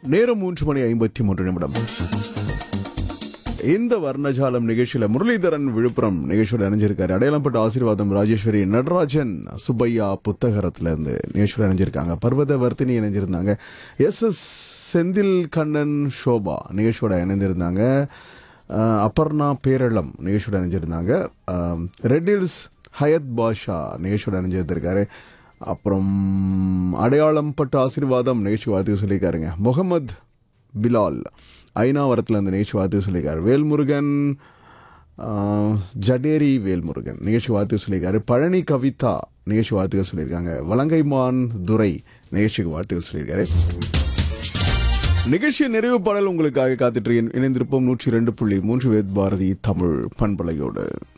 நேரம் மூன்று மணி ஐம்பத்தி மூன்று நிமிடம் இந்த வர்ணஜாலம் நிகழ்ச்சியில முரளிதரன் விழுப்புரம் நிகழ்ச்சியோட இணைஞ்சிருக்காரு அடையாளப்பட்ட ஆசீர்வாதம் ராஜேஸ்வரி நடராஜன் சுப்பையா புத்தகரத்துல இருந்து நிகழ்ச்சியோட இணைஞ்சிருக்காங்க பர்வத வர்த்தினி இணைஞ்சிருந்தாங்க எஸ் எஸ் செந்தில் கண்ணன் ஷோபா நிகழ்ச்சியோட இணைந்திருந்தாங்க அஹ், அபர்ணா பேரளம் நிகழ்ச்சியோட இணைஞ்சிருந்தாங்க அஹ், ரெட் ஹில்ஸ் ஹயத் பாஷா நிகழ்ச்சியோட இணைஞ்சிருந்திருக்காரு அப்புறம் அடையாளம் பட்ட ஆசீர்வாதம் நிகழ்ச்சி வாழ்த்துக்கு சொல்லியிருக்காருங்க முகமது பிலால் ஐநாவரத்தில் அந்த நிகழ்ச்சி வாழ்த்து சொல்லியிருக்காரு வேல்முருகன் ஆஹ், ஜடேரி வேல்முருகன் நிகழ்ச்சி வாழ்த்து சொல்லியிருக்காரு பழனி கவிதா நிகழ்ச்சி வாழ்த்துக்கள் சொல்லியிருக்காங்க வலங்கைமான் துரை நிகழ்ச்சிக்கு வாழ்த்துக்கள் சொல்லியிருக்காரு நிகழ்ச்சியின் நிறைவு பாடல் உங்களுக்காக காத்துட்டு இணைந்திருப்போம் நூற்றி ரெண்டு புள்ளி மூன்று வேத் பாரதி தமிழ் பண்பலையோடு